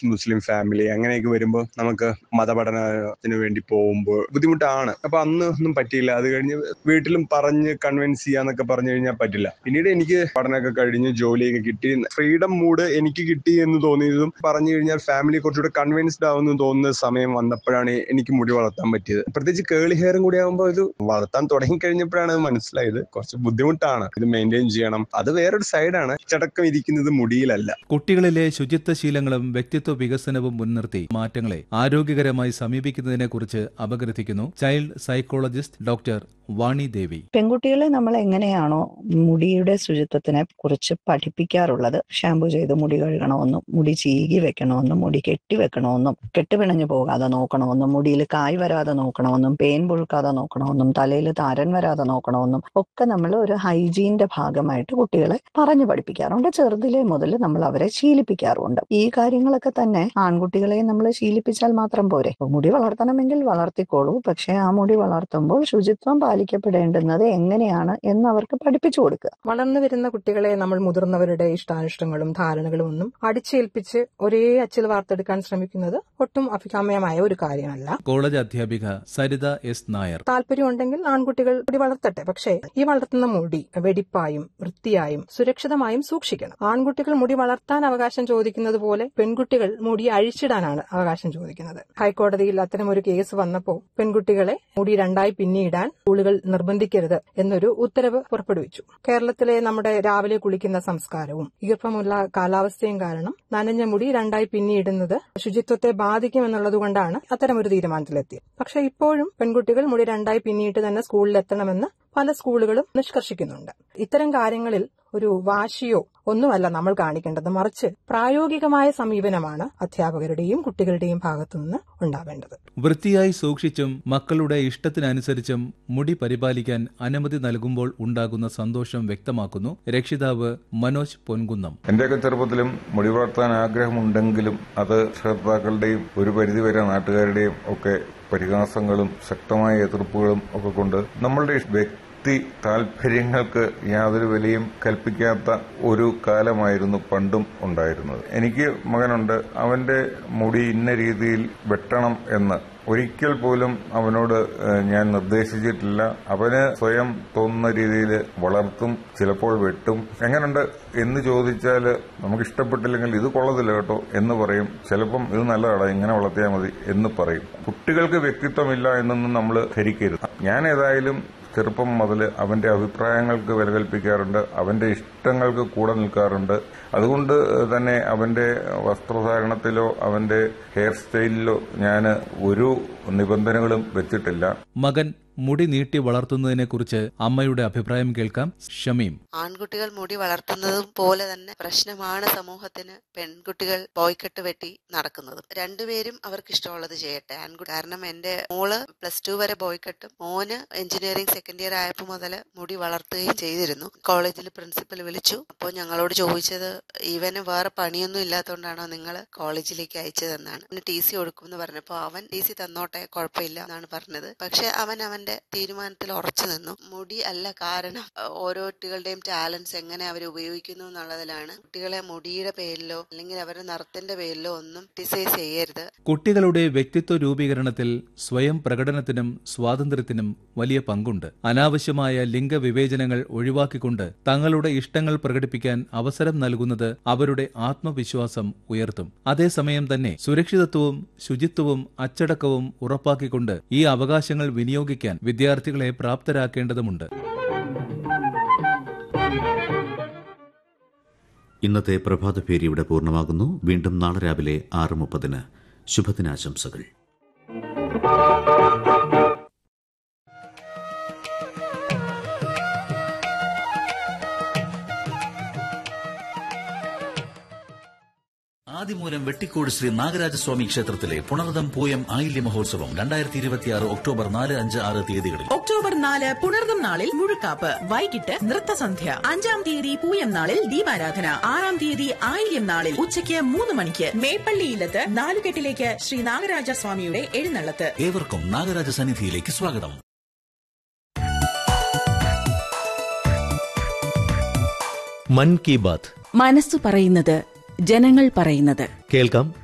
mix മുസ്ലിം family അങ്ങനെയൊക്കെ വരുമ്പോൾ നമുക്ക് മതപഠനത്തിന് വേണ്ടി പോകുമ്പോൾ ബുദ്ധിമുട്ടാണ് അപ്പൊ അന്ന് ഒന്നും പറ്റിയില്ല അത് കഴിഞ്ഞ് വീട്ടിലും പറഞ്ഞ് കൺവിൻസ് ചെയ്യാന്നൊക്കെ പറഞ്ഞു കഴിഞ്ഞാൽ പറ്റില്ല പിന്നീട് എനിക്ക് പഠനമൊക്കെ കഴിഞ്ഞ് ജോലിയൊക്കെ കിട്ടി ഫ്രീഡം മൂഡ് എനിക്ക് കിട്ടി എന്ന് തോന്നിയതും പറഞ്ഞു കഴിഞ്ഞാൽ ഫാമിലി കുറച്ചുകൂടെ കൺവിൻസ്ഡ് ആവുമെന്ന് തോന്നുന്ന സമയം വന്നപ്പോഴാണ് എനിക്ക് മുടി വളർത്താൻ പറ്റിയത് പ്രത്യേകിച്ച് കേളി ഹെയറും കൂടി ആകുമ്പോൾ ഇത് വളർത്താൻ തുടങ്ങി കഴിഞ്ഞപ്പോഴാണ് അത് മനസ്സിലായത് കുറച്ച് ബുദ്ധിമുട്ടാണ് ഇത് മെയിൻറ്റെയിൻ ചെയ്യണം അത് വേറൊരു സൈഡാണ് ചടക്കം ഇരിക്കുന്നത് മുടിയിലല്ല കുട്ടികളിലെ ശുചിത്വ ശീലങ്ങളും വ്യക്തിത്വ വികസനവും മുൻനിർത്തി മാറ്റങ്ങളെ ആരോഗ്യകരമായി സമീപിക്കുന്നതിനെക്കുറിച്ച് അപഗ്രഥിക്കുന്നു child psychologist doctor Vani Devi പെൺകുട്ടികളെ നമ്മൾ എങ്ങനെയാണോ മുടിയുടെ ശുചിത്വത്തിനെ കുറിച്ച് പഠിപ്പിക്കാറുള്ളത് ഷാമ്പു ചെയ്ത് മുടി കഴുകണമെന്നും മുടി ചീകി വെക്കണമെന്നും മുടി കെട്ടി വെക്കണമെന്നും കെട്ടുപിണഞ്ഞു പോകാതെ നോക്കണമെന്നും മുടിയിൽ കായ് വരാതെ നോക്കണമെന്നും പേൻ പുഴുക്കാതെ നോക്കണമെന്നും തലയിൽ താരൻ വരാതെ നോക്കണമെന്നും ഒക്കെ നമ്മൾ ഒരു ഹൈജീന്റെ ഭാഗമായിട്ട് കുട്ടികളെ പറഞ്ഞു പഠിപ്പിക്കാറുണ്ട് ചെറുതിലെ മുതൽ നമ്മൾ അവരെ ശീലിപ്പിക്കാറുണ്ട് ഈ കാര്യങ്ങളൊക്കെ തന്നെ ആൺകുട്ടികളെ നമ്മൾ ശീലിപ്പിച്ചാൽ മാത്രം പോരെ മുടി വളർത്തണമെങ്കിൽ വളർത്തിക്കോളൂ പക്ഷെ ആ മുടി വളർത്തുമ്പോൾ ശുചിത്വം പാലിക്കപ്പെടേണ്ടുന്നത് എങ്ങനെയാണ് എന്ന് അവർക്ക് പഠിപ്പിച്ചു കൊടുക്കുക വളർന്നു വരുന്ന കുട്ടികളെ നമ്മൾ മുതിർന്നവരുടെ ഇഷ്ടാനിഷ്ടങ്ങളും ധാരണകളും ഒന്നും അടിച്ചേൽപ്പിച്ച് ഒരേ അച്ചിൽ വാർത്തെടുക്കാൻ ശ്രമിക്കുന്നത് ഒട്ടും അഭികാമ്യമായ ഒരു കാര്യമല്ല കോളേജ് അധ്യാപിക സരിത എസ് നായർ താല്പര്യമുണ്ടെങ്കിൽ ആൺകുട്ടികൾ മുടി വളർത്തട്ടെ പക്ഷേ ഈ വളർത്തുന്ന മുടി വെടിപ്പായും വൃത്തിയായും സുരക്ഷിതമായും സൂക്ഷിക്കണം ആൺകുട്ടികൾ മുടി വളർത്താൻ അവകാശം ചോദിക്കുന്നത് പോലെ പെൺകുട്ടികൾ മുടി അഴിച്ചിടാനാണ് അവകാശം ചോദിക്കുന്നത് ഹൈക്കോടതിയിൽ അത്തരം ഒരു കേസ് വന്നപ്പോൾ പെൺകുട്ടികളെ മുടി രണ്ടായി പിന്നിയിടാൻ സ്കൂളുകൾ നിർബന്ധിക്കരുത് എന്നൊരു ഉത്തരവ് പുറപ്പെടുവിച്ചു കേരളത്തിലെ നമ്മുടെ രാവിലെ കുളിക്കുന്ന സംസ്കാരവും ഈർപ്പമുള്ള കാലാവസ്ഥയും കാരണം നനഞ്ഞ മുടി രണ്ടായി പിന്നിയിടുന്നത് ശുചിത്വത്തെ ബാധിക്കുമെന്നുള്ളതുകൊണ്ടാണ് അത്തരമൊരു തീരുമാനത്തിലെത്തിയത് പക്ഷെ ഇപ്പോഴും പെൺകുട്ടികൾ മുടി രണ്ടായി പിന്നിയിട്ട് തന്നെ സ്കൂളിൽ എത്തണമെന്ന് പല സ്കൂളുകളും നിഷ്കർഷിക്കുന്നുണ്ട് ഇത്തരം കാര്യങ്ങളിൽ ഒരു വാശിയോ ഒന്നുമല്ല നമ്മൾ കാണിക്കേണ്ടത് മറിച്ച് പ്രായോഗികമായ സമീപനമാണ് അധ്യാപകരുടെയും കുട്ടികളുടെയും ഭാഗത്തുനിന്ന് ഉണ്ടാവേണ്ടത് വൃത്തിയായി സൂക്ഷിച്ചും മക്കളുടെ ഇഷ്ടത്തിനനുസരിച്ചും മുടി പരിപാലിക്കാൻ അനുമതി നൽകുമ്പോൾ ഉണ്ടാകുന്ന സന്തോഷം വ്യക്തമാക്കുന്നു രക്ഷിതാവ് മനോജ് പൊൻകുന്നം എന്റെയൊക്കെ ചെറുപ്പത്തിലും മുടി വളർത്താൻ ആഗ്രഹമുണ്ടെങ്കിലും അത് രക്ഷകർത്താക്കളുടെയും ഒരു പരിധിവരെ നാട്ടുകാരുടെയും ഒക്കെ പരിഹാസങ്ങളും ശക്തമായ എതിർപ്പുകളും ഒക്കെ കൊണ്ട് നമ്മളുടെ വ്യക്തി താല്പര്യങ്ങൾക്ക് യാതൊരു വിലയും കൽപ്പിക്കാത്ത ഒരു കാലമായിരുന്നു പണ്ടും ഉണ്ടായിരുന്നത് എനിക്ക് മകനുണ്ട് അവന്റെ മുടി ഇന്ന രീതിയിൽ വെട്ടണം എന്ന് ഒരിക്കൽ പോലും അവനോട് ഏഹ്, ഞാൻ നിർദ്ദേശിച്ചിട്ടില്ല അവന് സ്വയം തോന്നുന്ന രീതിയിൽ വളർത്തും ചിലപ്പോൾ വെട്ടും എങ്ങനുണ്ട് എന്ന് ചോദിച്ചാൽ നമുക്ക് ഇഷ്ടപ്പെട്ടില്ലെങ്കിൽ ഇത് കൊള്ളത്തില്ല കേട്ടോ എന്ന് പറയും ചിലപ്പം ഇത് നല്ലതാടാ ഇങ്ങനെ വളർത്തിയാൽ മതി എന്ന് പറയും കുട്ടികൾക്ക് വ്യക്തിത്വമില്ല എന്നൊന്നും നമ്മൾ ധരിക്കരുത് ഞാൻ ഏതായാലും ചെറുപ്പം മുതൽ അവന്റെ അഭിപ്രായങ്ങൾക്ക് വില കൽപ്പിക്കാറുണ്ട് അവന്റെ ഇഷ്ടങ്ങൾക്ക് കൂടെ നിൽക്കാറുണ്ട് അതുകൊണ്ട് തന്നെ അവന്റെ വസ്ത്രധാരണത്തിലോ അവന്റെ ഹെയർ സ്റ്റൈലിലോ ഞാൻ ഒരു നിബന്ധനകളും വെച്ചിട്ടില്ല മകൻ മുടി നീട്ടി വളർത്തുന്നതിനെക്കുറിച്ച് അമ്മയുടെ അഭിപ്രായം കേൾക്കാം ഷമീം ആൺകുട്ടികൾ മുടി വളർത്തുന്നതും പോലെ തന്നെ പ്രശ്നമാണ് സമൂഹത്തിന് പെൺകുട്ടികൾ ബോയ്ക്കെട്ട് വെട്ടി നടക്കുന്നതും രണ്ടുപേരും അവർക്ക് ഇഷ്ടമുള്ളത് ചെയ്യട്ടെ ആൺകുട്ടി കാരണം എന്റെ മോള് പ്ലസ് ടു വരെ ബോയ്ക്കെട്ടും മോന് എഞ്ചിനീയറിംഗ് സെക്കൻഡ് ഇയർ ആയപ്പോൾ മുതൽ മുടി വളർത്തുകയും ചെയ്തിരുന്നു കോളേജിൽ പ്രിൻസിപ്പൽ വിളിച്ചു അപ്പോൾ ഞങ്ങളോട് ചോദിച്ചത് ഇവന് വേറെ പണിയൊന്നും ഇല്ലാത്തതുകൊണ്ടാണോ നിങ്ങൾ കോളേജിലേക്ക് അയച്ചതെന്നാണ് ടി സി കൊടുക്കുമെന്ന് പറഞ്ഞപ്പോൾ അവൻ ടി സി തന്നോട്ടെ കുഴപ്പമില്ല എന്നാണ് പറഞ്ഞത് പക്ഷെ അവൻ അവന്റെ തീരുമാനത്തിൽ ഉറച്ചു നിന്നു മുടി അല്ല കാരണം അഹ് ഓരോ കുട്ടികളുടെയും ടാലൻസ് എങ്ങനെ അവർ ഉപയോഗിക്കുന്നു എന്നുള്ളതിലാണ് കുട്ടികളെ മുടിയുടെ പേരിലോ അല്ലെങ്കിൽ അവരുടെ നിറത്തിന്റെ പേരിലോ ഒന്നും ക്രിട്ടിസൈസ് ചെയ്യരുത് കുട്ടികളുടെ വ്യക്തിത്വ രൂപീകരണത്തിൽ സ്വയം പ്രകടനത്തിനും സ്വാതന്ത്ര്യത്തിനും വലിയ പങ്കുണ്ട് അനാവശ്യമായ ലിംഗവിവേചനങ്ങൾ ഒഴിവാക്കിക്കൊണ്ട് തങ്ങളുടെ ഇഷ്ടങ്ങൾ പ്രകടിപ്പിക്കാൻ അവസരം നൽകുന്നത് അവരുടെ ആത്മവിശ്വാസം ഉയർത്തും അതേസമയം തന്നെ സുരക്ഷിതത്വവും ശുചിത്വവും അച്ചടക്കവും ഉറപ്പാക്കിക്കൊണ്ട് ഈ അവകാശങ്ങൾ വിനിയോഗിക്കാൻ വിദ്യാർത്ഥികളെ പ്രാപ്തരാക്കേണ്ടതുണ്ട് ഇന്നത്തെ പ്രഭാത പേര് ഇവിടെ പൂർണ്ണമാകുന്നു വീണ്ടും നാളെ രാവിലെ ആറ് മുപ്പതിന് ശുഭദിനാശംസകൾ ആദിമൂലം വെട്ടിക്കോട് ശ്രീ നാഗരാജസ്വാമി ക്ഷേത്രത്തിലെ പുണർദം പൂയം ആയില്യ മഹോത്സവം രണ്ടായിരത്തി ഇരുപത്തിയാറ് ഒക്ടോബർ നാല് അഞ്ച് ആറ് തീയതികളിൽ ഒക്ടോബർ നാല് പുണർദം നാളിൽ മുഴുക്കാപ്പ് വൈകിട്ട് നൃത്തസന്ധ്യ അഞ്ചാം തീയതി പൂയം നാളിൽ ദീപാരാധന ആറാം തീയതി ആയില്യം നാളിൽ ഉച്ചയ്ക്ക് മൂന്ന് മണിക്ക് മേപ്പള്ളിയിലത്ത് നാലുകെട്ടിലേക്ക് ശ്രീ നാഗരാജ സ്വാമിയുടെ എഴുന്നള്ളത്ത് ഏവർക്കും നാഗരാജ സന്നിധിയിലേക്ക് സ്വാഗതം മൻ കി ബാത്ത് മനസ്സു പറയുന്നത് ജനങ്ങൾ പറയുന്നത് കേൾക്കാം